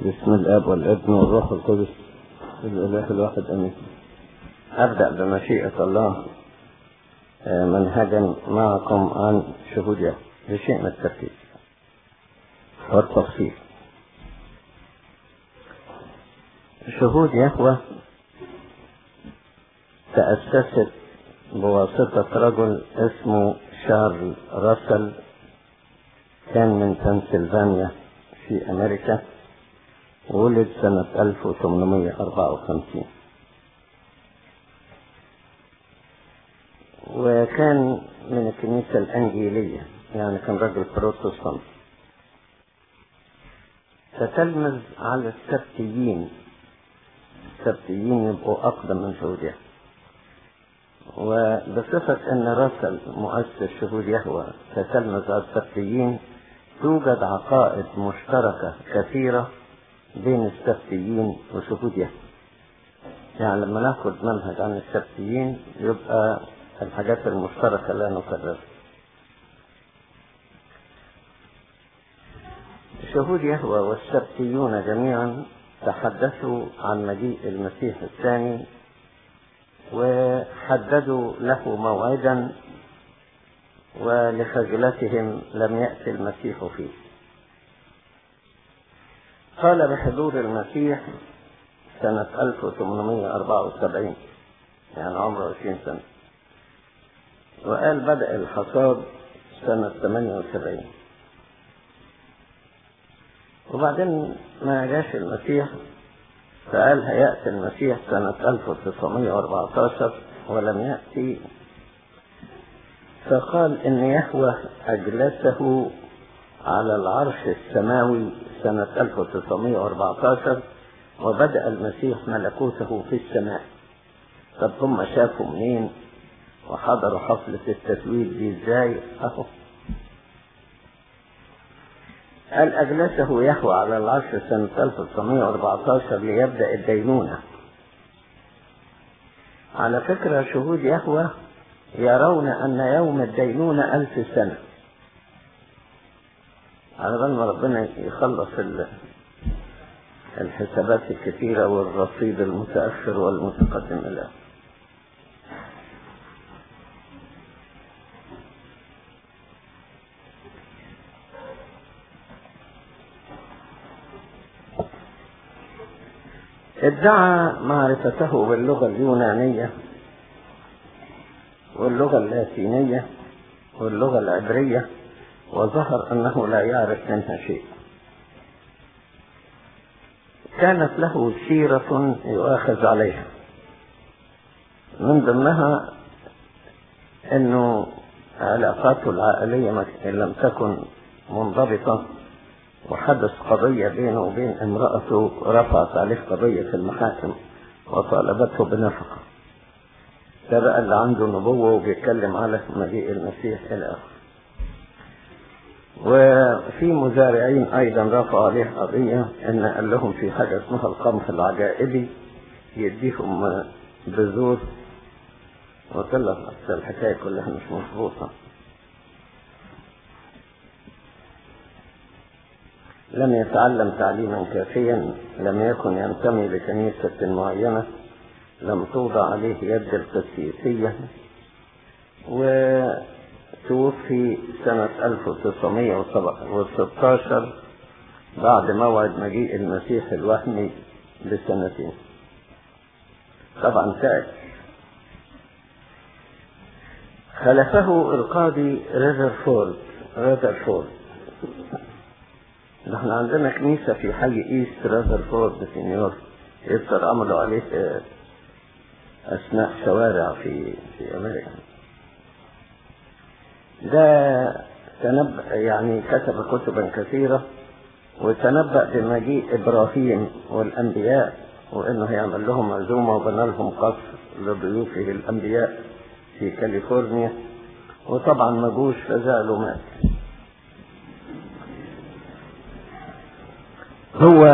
بسم الاب والابن والروح القدس الاله الواحد امين ابدا بمشيئه الله منهجا معكم عن شهود بشيء من التركيز والتفصيل شهود يهوى تأسست بواسطة رجل اسمه شارل راسل كان من بنسلفانيا في أمريكا ولد سنة 1854 وكان من الكنيسة الأنجيلية يعني كان رجل بروتستانت فتلمذ على السبتيين السبتيين يبقوا أقدم من شهود وبصفة أن راسل مؤسس شهود يهوى فتلمذ على السبتيين توجد عقائد مشتركة كثيرة بين السبتيين وشهود يهوى يعني لما ناخد منهج عن السبتيين يبقى الحاجات المشتركة لا نكررها شهود يهوى والسبتيون جميعا تحدثوا عن مجيء المسيح الثاني وحددوا له موعدا ولخجلتهم لم يأتي المسيح فيه قال بحضور المسيح سنة 1874 يعني عمره 20 سنة وقال بدأ الحصاد سنة 78 وبعدين ما جاش المسيح فقال هيأتي المسيح سنة 1914 ولم يأتي فقال إن يهوى أجلسه على العرش السماوي سنة 1914 وبدأ المسيح ملكوته في السماء طب هم شافوا منين وحضروا حفلة التتويج دي ازاي اهو قال أجلسه يهوى على العرش سنة 1914 ليبدأ الدينونة على فكرة شهود يهوى يرون أن يوم الدينونة ألف سنة على بال ما ربنا يخلص الحسابات الكثيرة والرصيد المتأخر والمتقدم إلى ادعى معرفته باللغة اليونانية واللغة اللاتينية واللغة العبرية وظهر أنه لا يعرف منها شيء كانت له سيرة يؤاخذ عليها من ضمنها أنه علاقاته العائلية لم تكن منضبطة وحدث قضية بينه وبين امرأته رفعت عليه قضية في المحاكم وطالبته بنفقة ده بقى اللي عنده نبوة وبيتكلم على مجيء المسيح إلى آخره وفي مزارعين أيضا رفعوا عليه قضية إن قال لهم في حاجة اسمها القمح العجائبي يديهم بذور وطلع الحكاية كلها مش مظبوطة لم يتعلم تعليما كافيا لم يكن ينتمي لكنيسة معينة لم توضع عليه يد القسيسية وتوفي سنة 1916 بعد موعد مجيء المسيح الوهمي بسنتين طبعا تعب خلفه القاضي ريذرفورد ريذرفورد نحن عندنا كنيسة في حي ايست ريذرفورد في نيويورك يذكر عملوا عليه أثناء شوارع في في أمريكا ده تنبأ يعني كتب كتبا كثيرة وتنبأ بمجيء إبراهيم والأنبياء وإنه هيعمل لهم عزومة وبنى لهم قصر لضيوفه الأنبياء في كاليفورنيا وطبعا ما جوش فزعلوا مات هو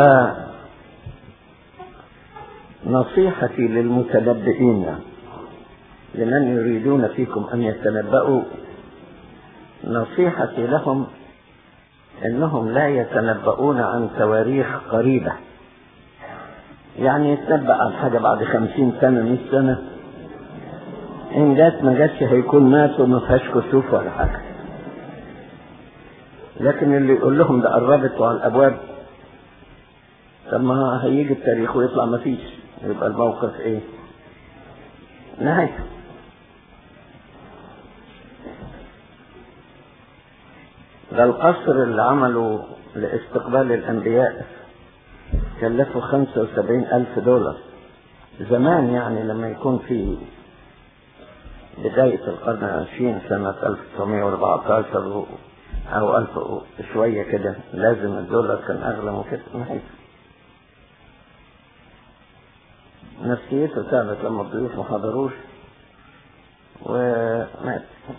نصيحتي للمتنبئين لمن يريدون فيكم أن يتنبأوا نصيحتي لهم انهم لا يتنبؤون عن تواريخ قريبة يعني يتنبأ عن حاجة بعد خمسين سنة مئة سنة إن جات ما جاتش هيكون مات وما فيهاش كسوف ولا حاجة لكن اللي يقول لهم ده قربت وعلى الأبواب طب ما هيجي التاريخ ويطلع ما فيش يبقى الموقف إيه؟ نهاية ده القصر اللي عمله لاستقبال الأنبياء كلفه خمسة وسبعين ألف دولار زمان يعني لما يكون في بداية القرن العشرين سنة 1914 أو ألف شوية كده لازم الدولار كان أغلى من كده ما نفسيته تعبت لما الضيوف ما حضروش ومات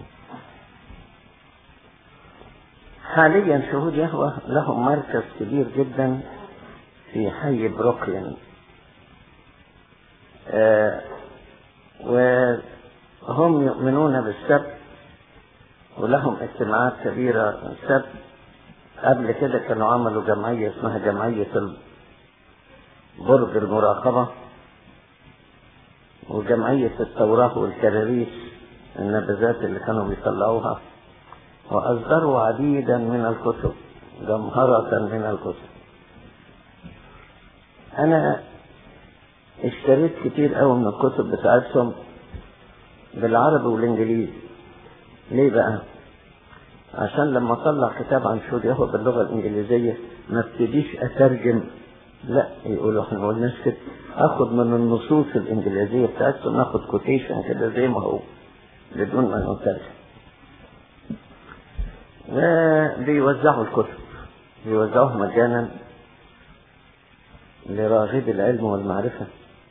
حاليا شهود يهوى لهم مركز كبير جدا في حي بروكلين آه وهم يؤمنون بالسبت ولهم اجتماعات كبيرة السبت قبل كده كانوا عملوا جمعية اسمها جمعية برج المراقبة وجمعية التوراة والكراريس النبذات اللي كانوا بيطلعوها وأصدروا عديدا من الكتب جمهرة من الكتب أنا اشتريت كتير قوي من الكتب بتاعتهم بالعربي والإنجليزي ليه بقى؟ عشان لما اطلع كتاب عن شهود يهوى باللغة الإنجليزية ما ابتديش أترجم لا يقولوا احنا ما قلناش كده اخد من النصوص الانجليزيه بتاعتهم ناخد كوتيشن كده زي ما هو بدون ما نترجم وبيوزعوا الكتب بيوزعوها مجانا لراغب العلم والمعرفة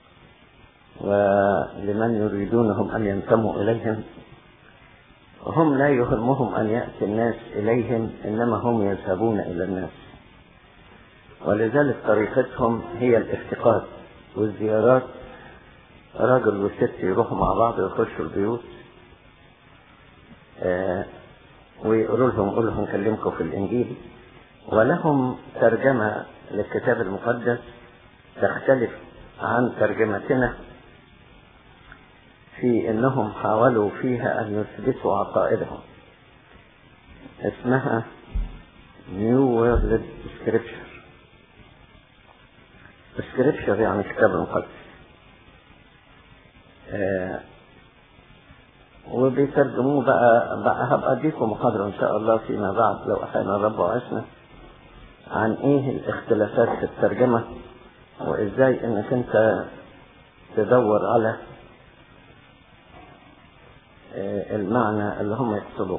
ولمن يريدونهم أن ينتموا إليهم هم لا يهمهم أن يأتي الناس إليهم إنما هم يذهبون إلى الناس ولذلك طريقتهم هي الافتقاد والزيارات راجل وست يروحوا مع بعض يخشوا البيوت آه ويقولوا لهم قول لهم كلمكم في الإنجيل ولهم ترجمة للكتاب المقدس تختلف عن ترجمتنا في انهم حاولوا فيها ان يثبتوا عقائدهم اسمها New World Scripture Scripture يعني كتاب المقدس آه وبيترجموه بقى بقى هبقى اديكم محاضرة ان شاء الله فيما بعد لو احيانا الرب وعشنا عن ايه الاختلافات في الترجمة وازاي انك انت تدور على المعنى اللي هم يقصدوه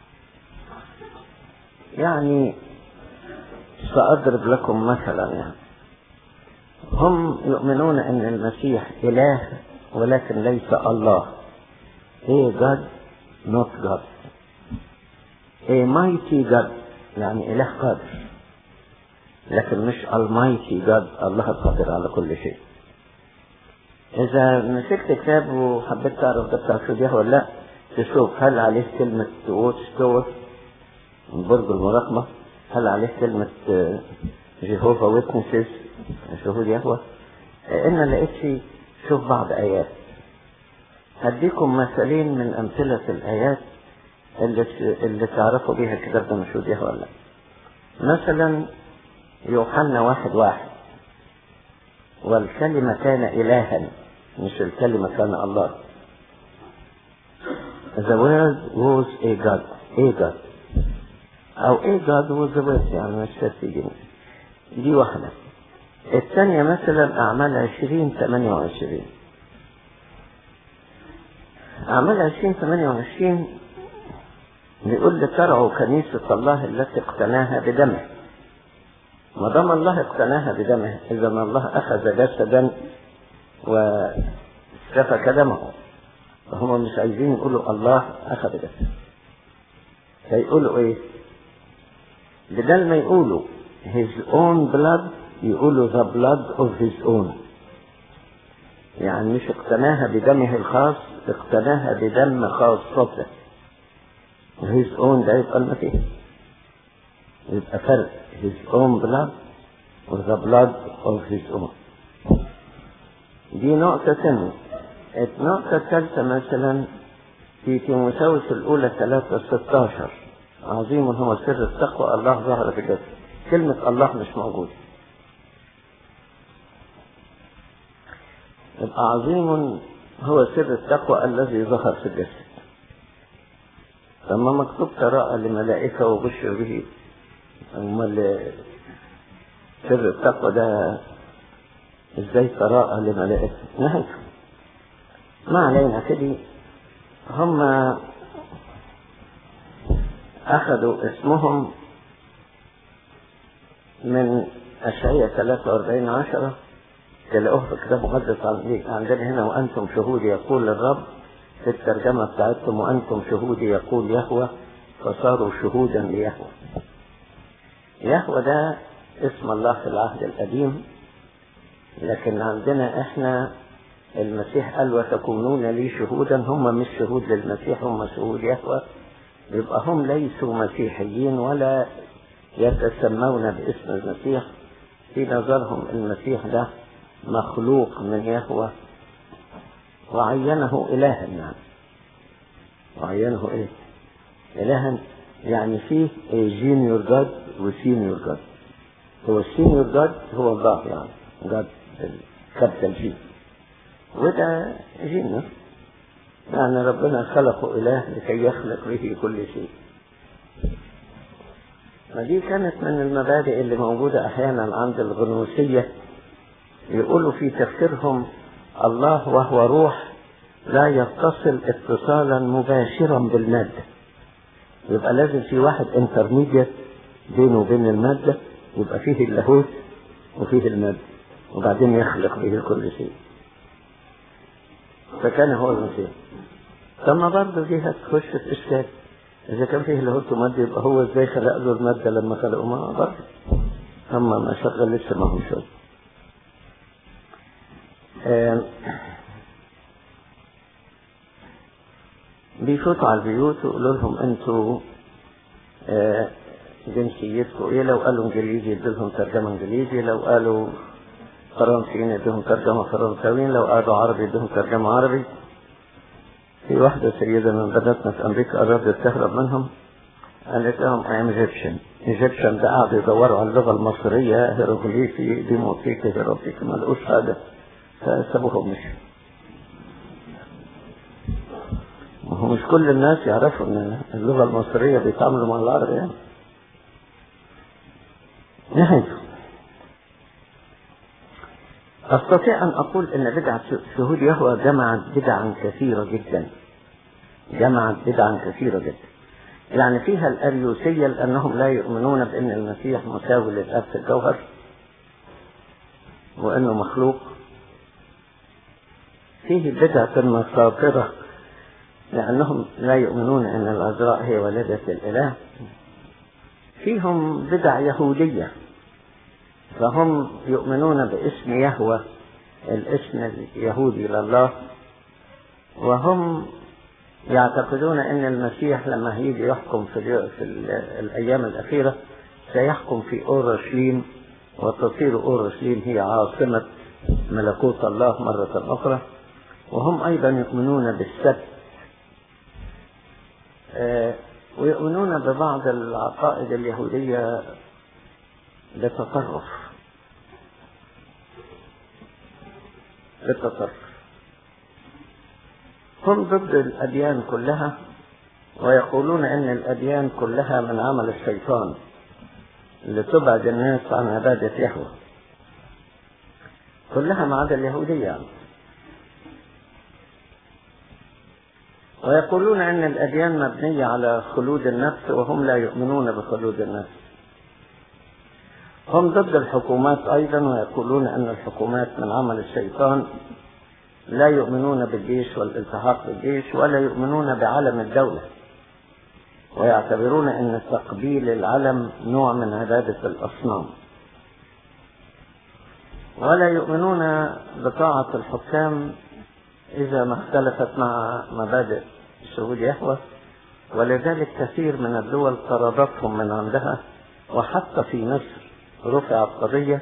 يعني سأضرب لكم مثلا يعني هم يؤمنون ان المسيح اله ولكن ليس الله ايه God not God ايه mighty God يعني اله قادر لكن مش almighty God الله قادر على كل شيء إذا مسكت كتاب وحبيت تعرف ده بتاع شو ولا لا تشوف هل عليه كلمة ووتش تور برج المراقبة هل عليه كلمة جيهوفا ويتنسز شهود يهوى إن لقيت شيء شوف بعض آيات هديكم مثالين من أمثلة الآيات اللي, اللي تعرفوا بيها الكتاب ده مشهود يهوى ولا لا مثلا يوحنا واحد واحد والكلمة كان إلها مش الكلمة كان الله The word was a God a God أو a God was the word يعني مش فاسدين دي واحدة الثانية مثلا أعمال عشرين ثمانية وعشرين أعمال عشرين ثمانية وعشرين بيقول لترعوا كنيسة الله التي اقتناها بدمه ما دام الله اقتناها بدمه اذا الله اخذ جسدا وسفك دمه فهم مش عايزين يقولوا الله اخذ جسد فيقولوا ايه بدل ما يقولوا his own blood يقولوا the blood of his own يعني مش اقتناها بدمه الخاص اقتناها بدم خاصته his own ده يبقى المسيح يبقى فرق his own blood و the blood of his own دي نقطة ثانية النقطة الثالثة مثلا في تيموثاوس الأولى 3 16 عظيم هو سر التقوى الله ظهر في الجسد كلمة الله مش موجودة يبقى عظيم هو سر التقوى الذي ظهر في الجسد لما مكتوب تراءى لملائكة وبشر به أمال سر التقوى ده ازاي تراءى لملائكة نهايته ما علينا كده هم أخذوا اسمهم من أشعية 43 عشرة تلاقوه في كتاب مقدس عندنا هنا وأنتم شهود يقول الرب في الترجمة بتاعتهم وأنتم شهود يقول يهوى فصاروا شهودا ليهوى يهوى ده اسم الله في العهد القديم لكن عندنا احنا المسيح قال وتكونون لي شهودا هم مش شهود للمسيح هم شهود يهوى يبقى هم ليسوا مسيحيين ولا يتسمون باسم المسيح في نظرهم المسيح ده مخلوق من يهوى وعينه إلها يعني وعينه إيه إلها يعني فيه جينيور جاد وسينيور جاد هو السينيور جاد هو الله يعني جاد كابتن جي وده جينيور يعني ربنا خلقه إله لكي يخلق به كل شيء فدي كانت من المبادئ اللي موجودة أحيانا عند الغنوسية يقولوا في تفسيرهم الله وهو روح لا يتصل اتصالا مباشرا بالمادة يبقى لازم في واحد انترميديت بينه وبين المادة يبقى فيه اللاهوت وفيه المادة وبعدين يخلق به كل شيء فكان هو المسيح ثم برضه دي هتخش في إشكال إذا كان فيه لاهوت ومادة يبقى هو إزاي خلق له المادة لما خلقه ما برضه أما ما شغلتش معهم شغل بيفوتوا على البيوت ويقولوا لهم انتوا آه جنسيتكم ايه لو قالوا انجليزي يديلهم ترجمة انجليزي لو قالوا فرنسيين يديهم ترجمة فرنساويين لو قالوا عربي يديهم ترجمة عربي في واحدة سيدة من بناتنا في أمريكا قربت تهرب منهم قالت لهم I'm Egyptian Egyptian ده قعدوا يدوروا على اللغة المصرية هيروغليفي ديموتيكي هيروغليفي ما لقوش حاجة فسابوها ومشوا هو مش كل الناس يعرفوا ان اللغة المصرية بيتعاملوا مع العرب يعني نهايته أستطيع أن أقول أن بدعة شهود يهوى جمعت بدعا كثيرة جدا جمعت بدعا كثيرة جدا يعني فيها الأريوسية لأنهم لا يؤمنون بأن المسيح مساوي للأب في الجوهر وأنه مخلوق فيه بدعة المساطرة لأنهم لا يؤمنون أن العذراء هي والدة الإله فيهم بدع يهودية فهم يؤمنون باسم يهوى الاسم اليهودي لله وهم يعتقدون ان المسيح لما هيجي يحكم في, في الايام الاخيره سيحكم في اورشليم وتصير اورشليم هي عاصمه ملكوت الله مره اخرى وهم ايضا يؤمنون بالسبت ويؤمنون ببعض العقائد اليهوديه بتطرف بالتطرف هم ضد الأديان كلها ويقولون أن الأديان كلها من عمل الشيطان لتبعد الناس عن عبادة يهوه كلها ما عدا اليهودية يعني. ويقولون أن الأديان مبنية على خلود النفس وهم لا يؤمنون بخلود النفس هم ضد الحكومات أيضا ويقولون أن الحكومات من عمل الشيطان لا يؤمنون بالجيش والالتحاق بالجيش ولا يؤمنون بعلم الدولة ويعتبرون أن تقبيل العلم نوع من عبادة الأصنام ولا يؤمنون بطاعة الحكام إذا ما اختلفت مع مبادئ شهود يهوه ولذلك كثير من الدول طردتهم من عندها وحتى في مصر رفعت قضية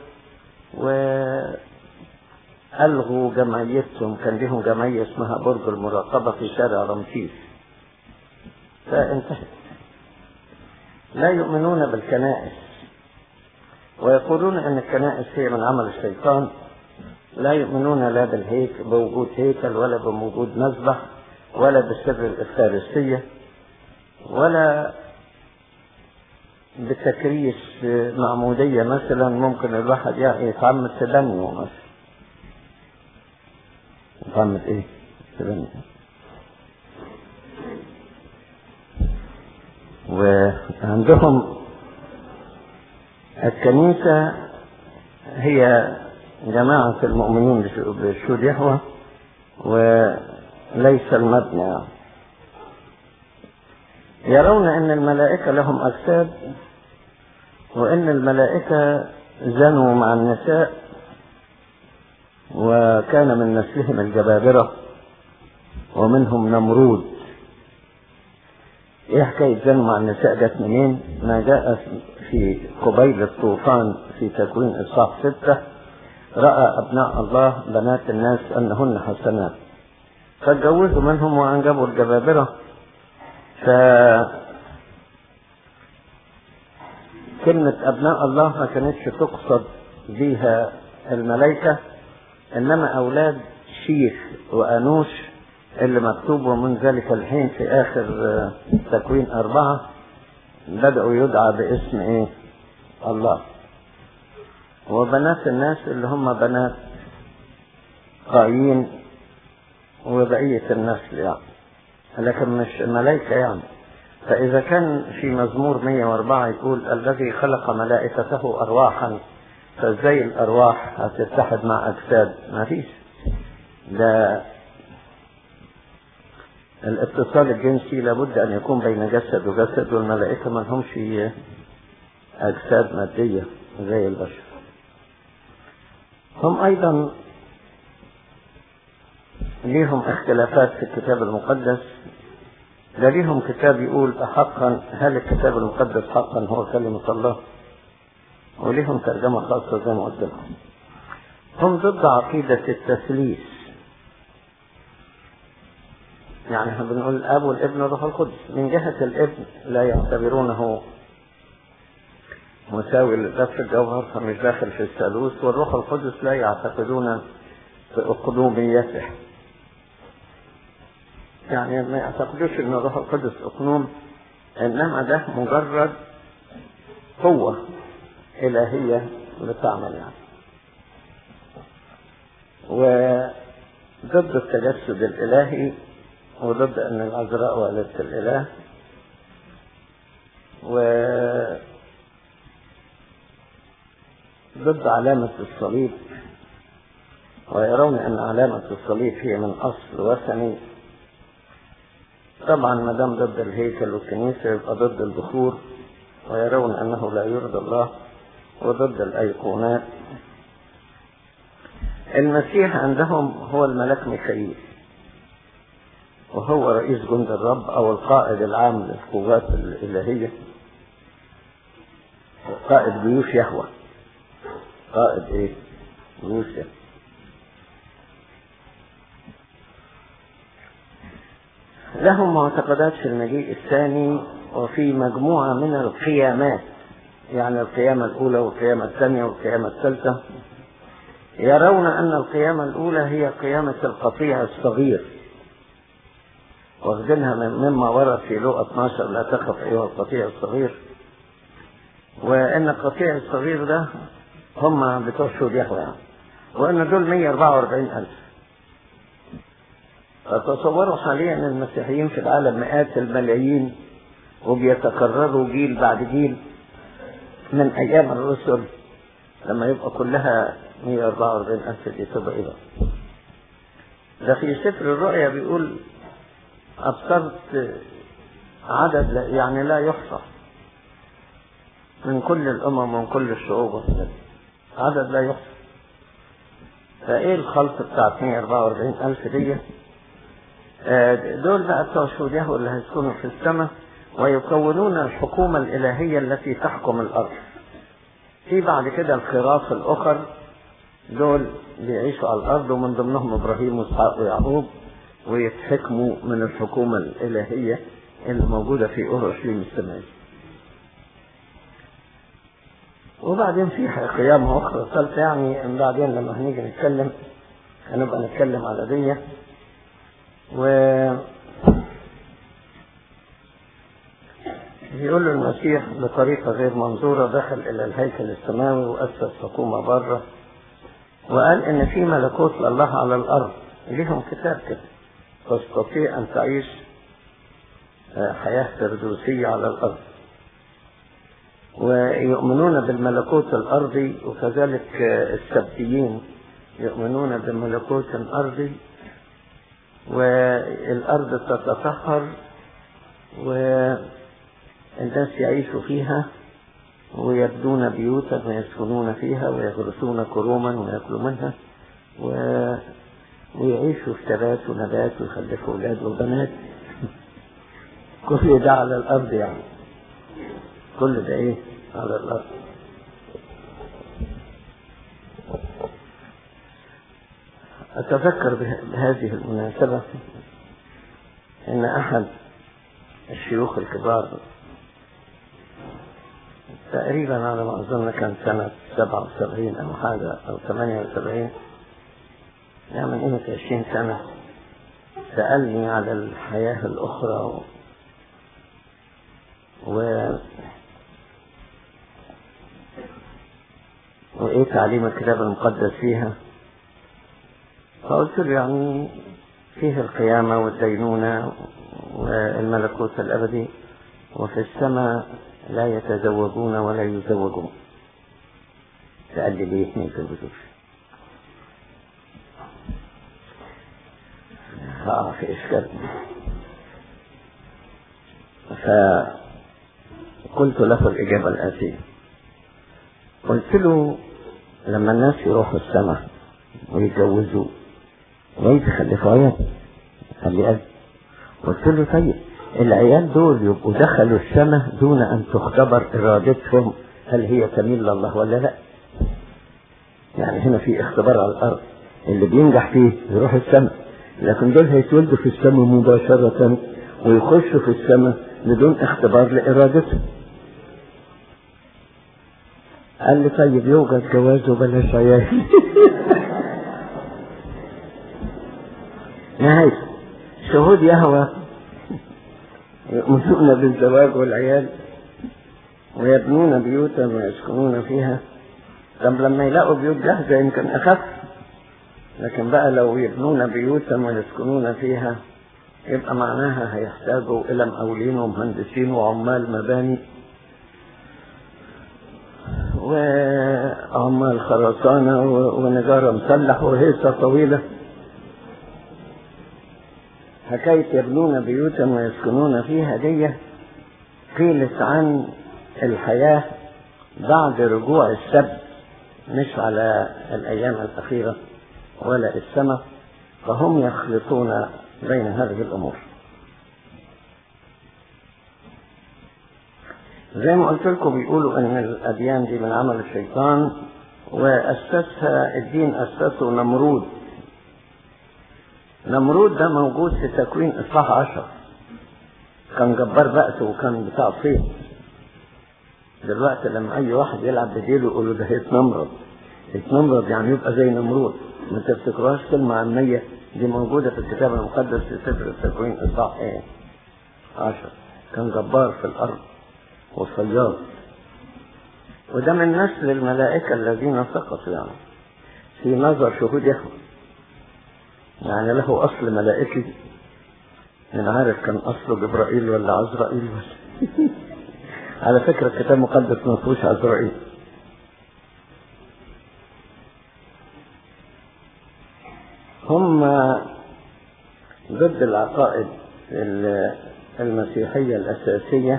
وألغوا جمعيتهم كان لهم جمعية اسمها برج المراقبة في شارع رمسيس فانتهت لا يؤمنون بالكنائس ويقولون ان الكنائس هي من عمل الشيطان لا يؤمنون لا بالهيك بوجود هيكل ولا بوجود مذبح ولا بالسر الإفكارستية ولا بتكريس معمودية مثلا ممكن الواحد يعني يتعمد تبني مثلا يتعمد ايه؟ تبني وعندهم الكنيسة هي جماعة المؤمنين بشهود يهوى وليس المبنى يعني. يرون ان الملائكة لهم اجساد وان الملائكة زنوا مع النساء وكان من نسلهم الجبابرة ومنهم نمرود ايه حكاية زنوا مع النساء جت منين ما جاء في قبيل الطوفان في تكوين اصحاح ستة رأى ابناء الله بنات الناس انهن حسنات فاتجوزوا منهم وانجبوا الجبابرة ف كلمة أبناء الله ما كانتش تقصد بها الملائكة إنما أولاد شيخ وأنوش اللي مكتوب ومن ذلك الحين في آخر تكوين أربعة بدأوا يدعى باسم إيه؟ الله وبنات الناس اللي هم بنات قايين وبقية النسل يعني لكن مش ملائكة يعني فإذا كان في مزمور 104 يقول الذي خلق ملائكته أرواحا فازاي الأرواح هتتحد مع أجساد ما فيش ده الاتصال الجنسي لابد أن يكون بين جسد وجسد والملائكة ما لهمش أجساد مادية زي البشر هم أيضا ليهم اختلافات في الكتاب المقدس ده ليهم كتاب يقول حقا هل الكتاب المقدس حقا هو كلمة الله وليهم ترجمة خاصة زي ما قلت لكم هم ضد عقيدة التثليث يعني احنا بنقول الاب والابن والروح القدس من جهة الابن لا يعتبرونه مساوي لنفس الجوهر فمش داخل في الثالوث والروح القدس لا يعتقدون في أقدوميته يعني ما يعتقدوش ان الروح القدس اقنوم انما ده مجرد قوة الهية بتعمل يعني وضد التجسد الالهي وضد ان العذراء والدة الاله و ضد علامة الصليب ويرون ان علامة الصليب هي من اصل وثني طبعا ما دام ضد الهيكل والكنيسة يبقى ضد البخور ويرون أنه لا يرضى الله وضد الأيقونات المسيح عندهم هو الملك ميخائيل وهو رئيس جند الرب أو القائد العام للقوات الإلهية قائد جيوش يهوى قائد إيه؟ جيوش يهوى لهم معتقدات في المجيء الثاني وفي مجموعة من القيامات يعني القيامة الأولى والقيامة الثانية والقيامة الثالثة يرون أن القيامة الأولى هي قيامة القطيع الصغير واخدينها مما ورد في لغة 12 لا تخف أيها القطيع الصغير وأن القطيع الصغير ده هم بتوع شهود يهوى يعني وأن دول 144 ألف فتصوروا حاليا المسيحيين في العالم مئات الملايين وبيتكرروا جيل بعد جيل من ايام الرسل لما يبقى كلها 144 الف دي تبقى ايه ده في سفر الرؤيا بيقول ابصرت عدد لا يعني لا يحصى من كل الامم ومن كل الشعوب عدد لا يحصى فايه الخلط بتاع 144 الف دي دول بقى بتوع شهود يهوى اللي هيسكنوا في السماء ويكونون الحكومة الإلهية التي تحكم الأرض في بعد كده الخراف الأخر دول بيعيشوا على الأرض ومن ضمنهم إبراهيم وإسحاق ويعقوب ويتحكموا من الحكومة الإلهية اللي موجودة في أورشليم السماوية وبعدين في قيامة أخرى ثالثة يعني إن بعدين لما هنيجي نتكلم هنبقى نتكلم على دي و يقول المسيح بطريقة غير منظورة دخل إلى الهيكل السماوي وأسس حكومة بره وقال إن في ملكوت لله على الأرض ليهم كتاب كده تستطيع أن تعيش حياة فردوسية على الأرض ويؤمنون بالملكوت الأرضي وكذلك السبتيين يؤمنون بملكوت أرضي والأرض تتطهر والناس يعيشوا فيها ويبنون بيوتا ويسكنون فيها ويغرسون كروما ويأكلوا منها و... ويعيشوا في تبات ونبات ويخلفوا أولاد وبنات كل ده على الأرض يعني كل ده إيه على الأرض أتذكر بهذه المناسبة أن أحد الشيوخ الكبار تقريبا على ما أظن كان سنة 77 أو حاجة أو 78 يعني من قيمة 20 سنة سألني على الحياة الأخرى و وإيه تعليم الكتاب المقدس فيها فقلت له يعني فيه القيامة والدينونة والملكوت الأبدي وفي السماء لا يتزوجون ولا يزوجون فقال لي ليه ما يتزوجوش اه في اشكال فقلت له الإجابة الآتية قلت له لما الناس يروحوا السماء ويتجوزوا ويتخلفوا عيال قال لي قال قلت له طيب العيال دول يبقوا دخلوا السماء دون أن تختبر إرادتهم هل هي تميل لله ولا لا يعني هنا في اختبار على الأرض اللي بينجح فيه يروح السماء لكن دول هيتولدوا في السماء مباشرة ويخشوا في السماء بدون اختبار لإرادتهم قال لي طيب يوجد جواز وبلاش عيال نهاية شهود يهوى يؤمنون بالزواج والعيال ويبنون بيوتا ويسكنون فيها طب لما يلاقوا بيوت جاهزة يمكن أخف لكن بقى لو يبنون بيوتا ويسكنون فيها يبقى معناها هيحتاجوا إلى مقاولين ومهندسين وعمال مباني وعمال خرسانة ونجارة مسلح وهيصة طويلة حكاية يبنون بيوتا ويسكنون فيها دي قيلت عن الحياة بعد رجوع السبت مش على الأيام الأخيرة ولا السماء فهم يخلطون بين هذه الأمور زي ما قلت لكم بيقولوا ان الاديان دي من عمل الشيطان واسسها الدين اسسه نمرود نمرود ده موجود في تكوين اصحاح عشر كان جبار بأس وكان بتاع صيد دلوقتي لما اي واحد يلعب بديله يقول له ده هيتنمرض يتنمرض يعني يبقى زي نمرود ما تفتكروهاش كلمة عامية دي موجودة في الكتاب المقدس في سفر التكوين اصحاح ايه عشر كان جبار في الارض وصياد وده من نسل الملائكة الذين سقطوا يعني في نظر شهود يهوه يعني له أصل ملائكي من عارف كان أصله جبرائيل ولا عزرائيل ولا على فكرة الكتاب المقدس ما فيهوش عزرائيل هم ضد العقائد المسيحية الأساسية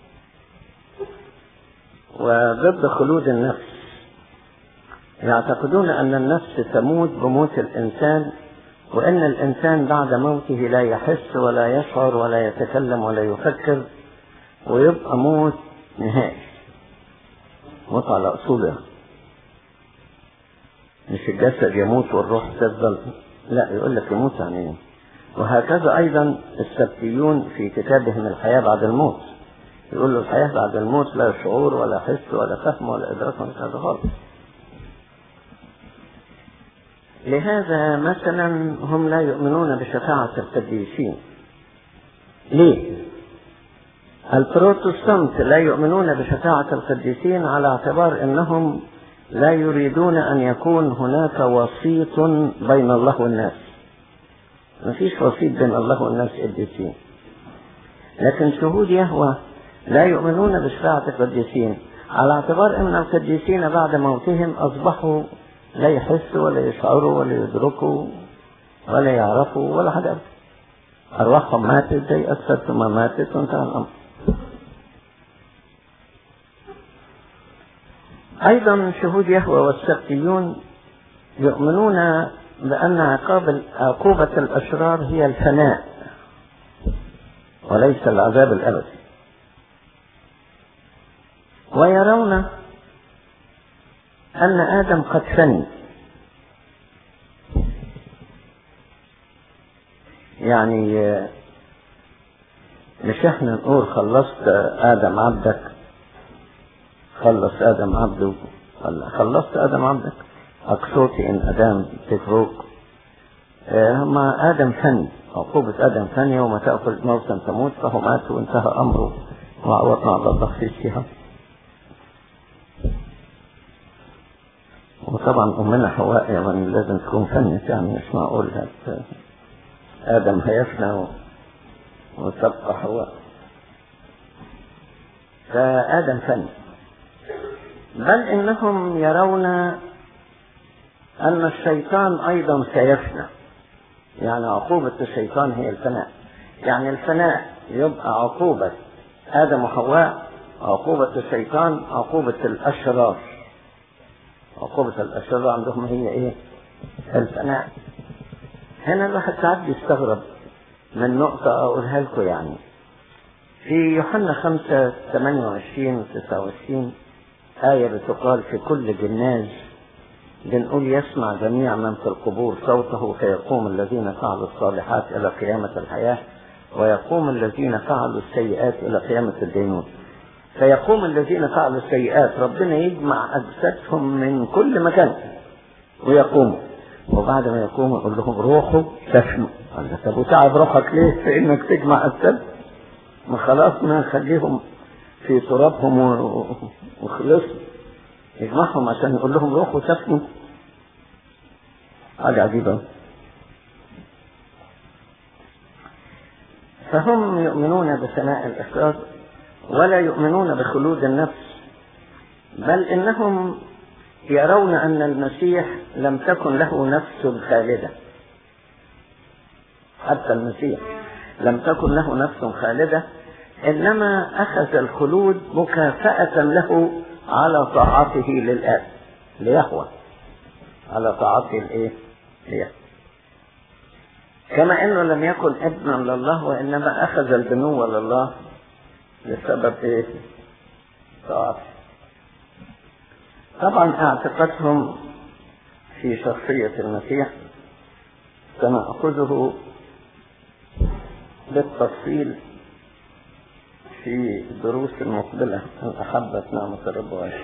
وضد خلود النفس يعتقدون أن النفس تموت بموت الإنسان وأن الإنسان بعد موته لا يحس ولا يشعر ولا يتكلم ولا يفكر ويبقى موت نهائي موت على أصولها مش الجسد يموت والروح تفضل لا يقول لك يموت يعني ايه وهكذا أيضا السبتيون في كتابهم الحياة بعد الموت يقول له الحياة بعد الموت لا شعور ولا حس ولا فهم ولا إدراك ولا هذا خالص لهذا مثلا هم لا يؤمنون بشفاعة القديسين ليه؟ البروتستانت لا يؤمنون بشفاعة القديسين على اعتبار انهم لا يريدون ان يكون هناك وسيط بين الله والناس ما فيش وسيط بين الله والناس قديسين لكن شهود يهوى لا يؤمنون بشفاعة القديسين على اعتبار ان القديسين بعد موتهم اصبحوا لا يحسوا ولا يشعروا ولا يدركوا ولا يعرفوا ولا حاجة أرواحهم ماتت زي أسد ثم ماتت وانتهى الأمر أيضا شهود يهوى والسبتيون يؤمنون بأن عقاب عقوبة الأشرار هي الفناء وليس العذاب الأبدي ويرون أن آدم قد فني يعني مش احنا نقول خلصت آدم عبدك خلص آدم عبده خلصت آدم عبدك أقصوتي إن أدام تفروق هما آدم فني عقوبة آدم فني يوم تأكل موتا تموت فهو مات وانتهى أمره وعوضنا على الضغط فيها وطبعا أمنا حواء يعني لازم تكون فنت يعني مش معقول هت آدم هيفنى وتبقى حواء فآدم فني بل إنهم يرون أن الشيطان أيضا سيفنى يعني عقوبة الشيطان هي الفناء يعني الفناء يبقى عقوبة آدم وحواء عقوبة الشيطان عقوبة الأشرار عقوبة الأشرار عندهم هي إيه؟ الفناء هنا الواحد ساعات بيستغرب من نقطة أقولها لكم يعني في يوحنا خمسة ثمانية وعشرين وتسعة وعشرين آية بتقال في كل جناز بنقول يسمع جميع من في القبور صوته فيقوم الذين فعلوا الصالحات إلى قيامة الحياة ويقوم الذين فعلوا السيئات إلى قيامة الدينون فيقوم الذين فعلوا السيئات ربنا يجمع أجسادهم من كل مكان ويقوموا وبعد ما يقوموا يقول لهم روحوا تفنوا قال له طب وتعب روحك ليه في انك تجمع أجساد ما خلاص ما نخليهم في ترابهم وخلصوا يجمعهم عشان يقول لهم روحوا تفنوا حاجة عجيبة فهم يؤمنون بثناء الإخلاص ولا يؤمنون بخلود النفس بل إنهم يرون أن المسيح لم تكن له نفس خالدة حتى المسيح لم تكن له نفس خالدة إنما أخذ الخلود مكافأة له على طاعته للآب ليهوى على طاعته الإيه؟ ليهوى كما أنه لم يكن ابنا لله وإنما أخذ البنوة لله لسبب إيه؟ طاعته طبعا اعتقادهم في شخصية المسيح سنأخذه بالتفصيل في دروس المقبلة إن أحبت نعمة الرب وعشق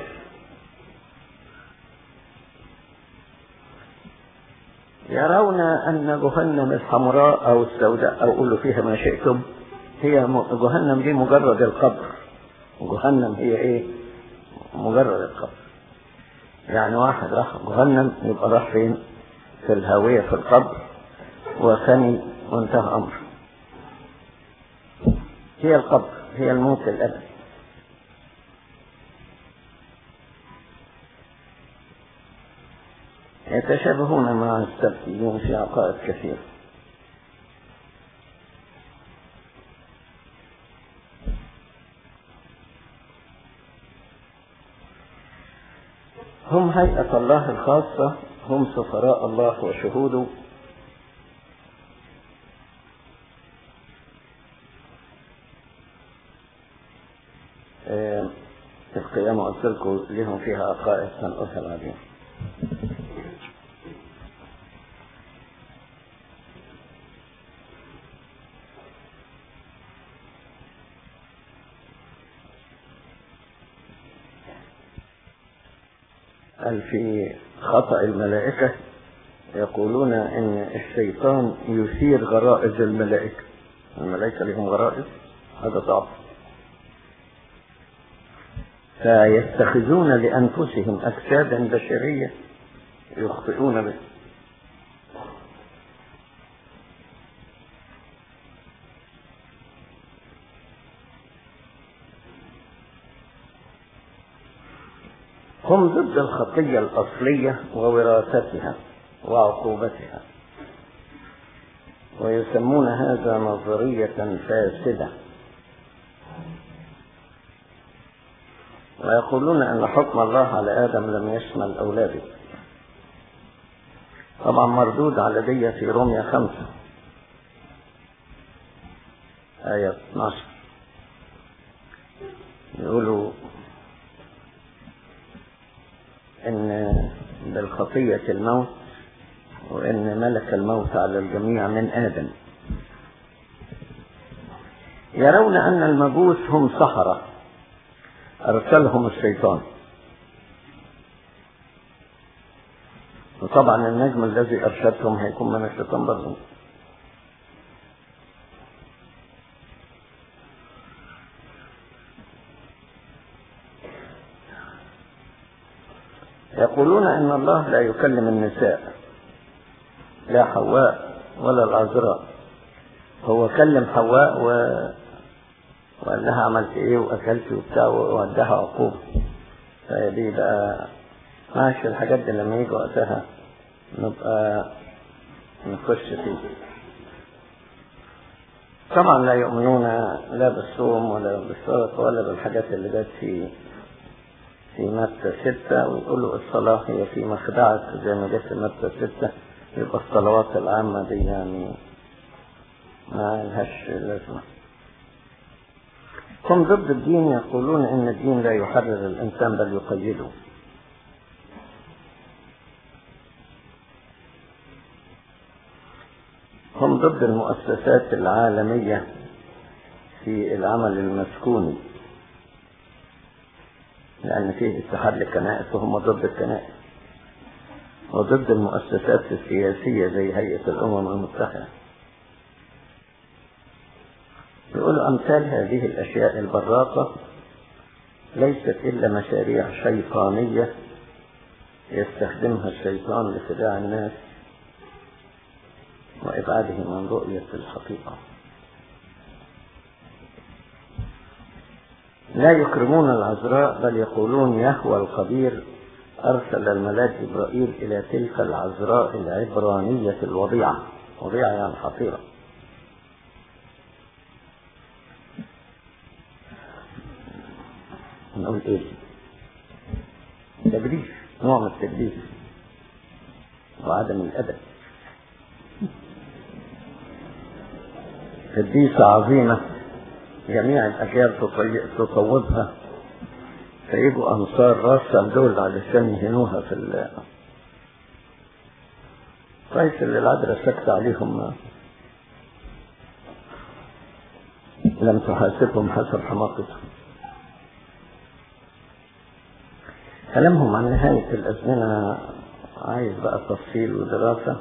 يرون أن جهنم الحمراء أو السوداء أو قولوا فيها ما شئتم هي جهنم دي مجرد القبر جهنم هي إيه؟ مجرد القبر يعني واحد راح جهنم يبقى راح فين؟ في الهاوية في القبر وثاني وانتهى أمره هي القبر هي الموت الأبدي يتشابهون مع السبتيين في عقائد كثيرة هم هيئة الله الخاصة هم سفراء الله وشهوده زي ما قلت لكم ليهم فيها عقائد هنقولها بعدين قال في خطأ الملائكة يقولون ان الشيطان يثير غرائز الملائكة الملائكة لهم غرائز هذا ضعف فيتخذون لأنفسهم أجسادا بشرية يخطئون به هم ضد الخطية الأصلية ووراثتها وعقوبتها ويسمون هذا نظرية فاسدة ويقولون أن حكم الله على آدم لم يشمل أولاده طبعا مردود على دي في روميا خمسة آية 12 يقولوا إن بالخطية الموت وإن ملك الموت على الجميع من آدم يرون أن المجوس هم سحرة أرسلهم الشيطان وطبعا النجم الذي أرشدهم هيكون من الشيطان برضه يقولون ان الله لا يكلم النساء لا حواء ولا العذراء هو كلم حواء و... وقال لها عملت ايه واكلت وبتاع وودها عقوبة فدي بقى ماشي الحاجات دي لما يجي وقتها نبقى نخش فيه طبعا لا يؤمنون لا بالصوم ولا بالصدقة ولا بالحاجات اللي جت في في متى ستة ويقولوا الصلاة هي في مخدعك زي ما جت في متى ستة يبقى الصلوات العامة دي يعني ما لهاش لازمة هم ضد الدين يقولون ان الدين لا يحرر الانسان بل يقيده هم ضد المؤسسات العالمية في العمل المسكوني لأن فيه اتحاد للكنائس وهم ضد الكنائس وضد المؤسسات السياسية زي هيئة الأمم المتحدة يقولوا أمثال هذه الأشياء البراقة ليست إلا مشاريع شيطانية يستخدمها الشيطان لخداع الناس وإبعادهم عن رؤية الحقيقة لا يكرمون العذراء بل يقولون يهوى الخبير أرسل الملاك جبرائيل إلى تلك العذراء العبرانية الوضيعة وضيعة يعني حقيرة نقول إيه تدريس نوع من التدريس وعدم الأدب قديسة عظيمة جميع الأجيال تطوبها فيجوا أنصار راسا دول علشان يهنوها في ال كويس اللي العذراء سكت عليهم لم تحاسبهم حسب حماقتهم كلامهم عن نهاية الأزمنة عايز بقى تفصيل ودراسة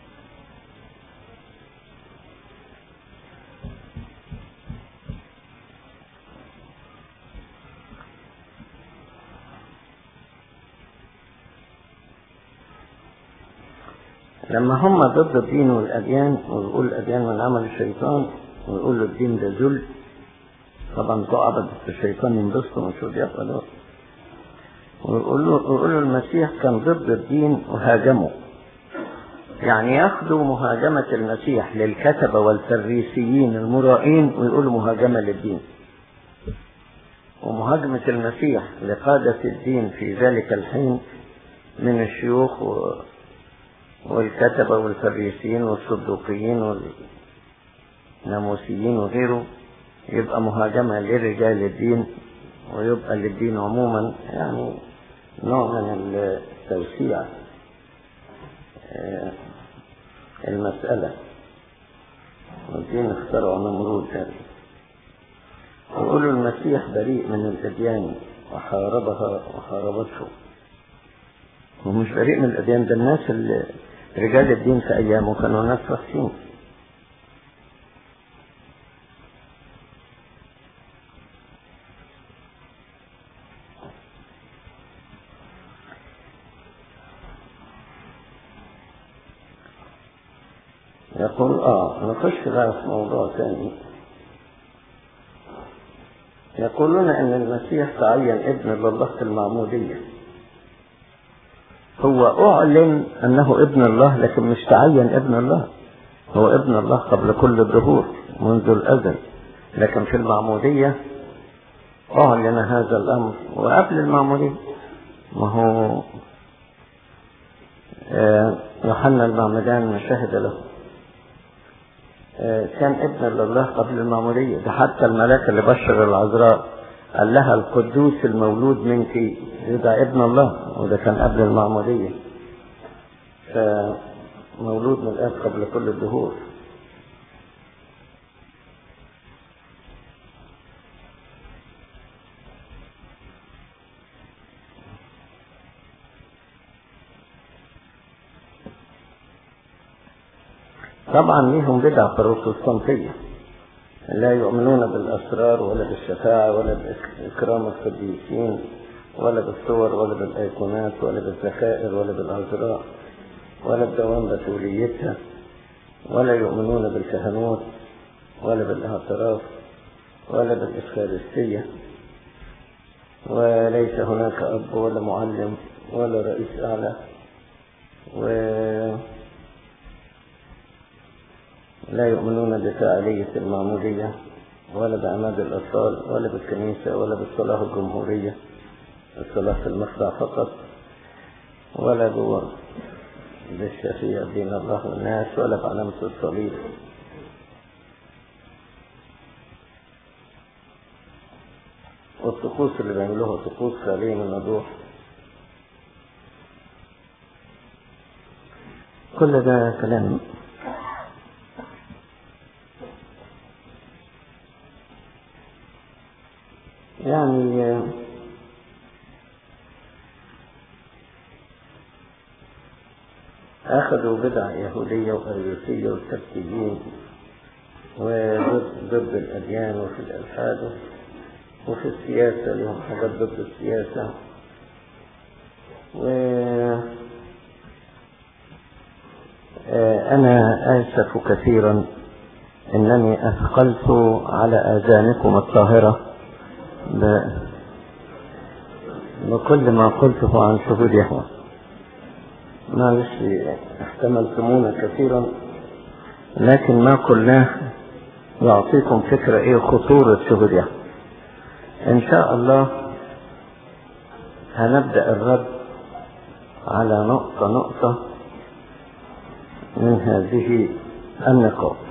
لما هم ضد الدين والأديان ويقول الأديان من عمل الشيطان ويقول الدين ده ذل طبعا تعبد الشيطان ينبسطوا مش بيقبلوا ويقولوا يقولوا المسيح كان ضد الدين وهاجمه يعني ياخدوا مهاجمة المسيح للكتبة والفريسيين المرائين ويقولوا مهاجمة للدين ومهاجمة المسيح لقادة الدين في ذلك الحين من الشيوخ و... والكتبة والفريسيين والصدوقيين والناموسيين وغيره يبقى مهاجمة لرجال الدين ويبقى للدين عموما يعني نوع من التوسيع آه، المسألة والدين اخترعوا نمرود هذا ويقولوا المسيح بريء من الأديان وحاربها وحاربته ومش بريء من الأديان ده الناس اللي رجال الدين في أيامه كانوا ناس وحشين يقول اه نخش بقى في موضوع ثاني يقولون ان المسيح تعين ابن لله في المعمودية هو اعلن انه ابن الله لكن مش تعين ابن الله هو ابن الله قبل كل الدهور منذ الازل لكن في المعمودية اعلن هذا الامر وقبل المعمودية ما هو آه، يوحنا المعمدان شهد له كان ابن لله قبل المعمودية ده حتى الملاك اللي بشر العذراء قال لها القدوس المولود منك يدعى ابن الله وده كان قبل المعمودية فمولود من الآب قبل كل الدهور طبعا ليهم بدع في البروتستانتية لا يؤمنون بالأسرار ولا بالشفاعة ولا بإكرام القديسين ولا بالصور ولا بالأيقونات ولا بالذخائر ولا بالعذراء ولا بدوام بتوليتها ولا يؤمنون بالكهنوت ولا بالاعتراف ولا بالإفخارستية وليس هناك أب ولا معلم ولا رئيس أعلى و لا يؤمنون بفاعلية المعمودية ولا بعماد الأطفال ولا بالكنيسة ولا بالصلاة الجمهورية الصلاة في المخدع فقط ولا بالشفيع بين الله والناس ولا بعلامة الصليب والطقوس اللي بيعملوها طقوس خالية من الروح كل ده كلام يعني أخذوا بدع يهودية وأريوسية والتركيين وضد ضد الأديان وفي الألحاد وفي السياسة لهم حاجات ضد السياسة و أنا آسف كثيرا أنني أثقلت على آذانكم الطاهرة بكل ما قلته عن شهود يهوى معلش احتملتمونا كثيرا لكن ما قلناه يعطيكم فكرة ايه خطورة شهود يهوى ان شاء الله هنبدأ الرد على نقطة نقطة من هذه النقاط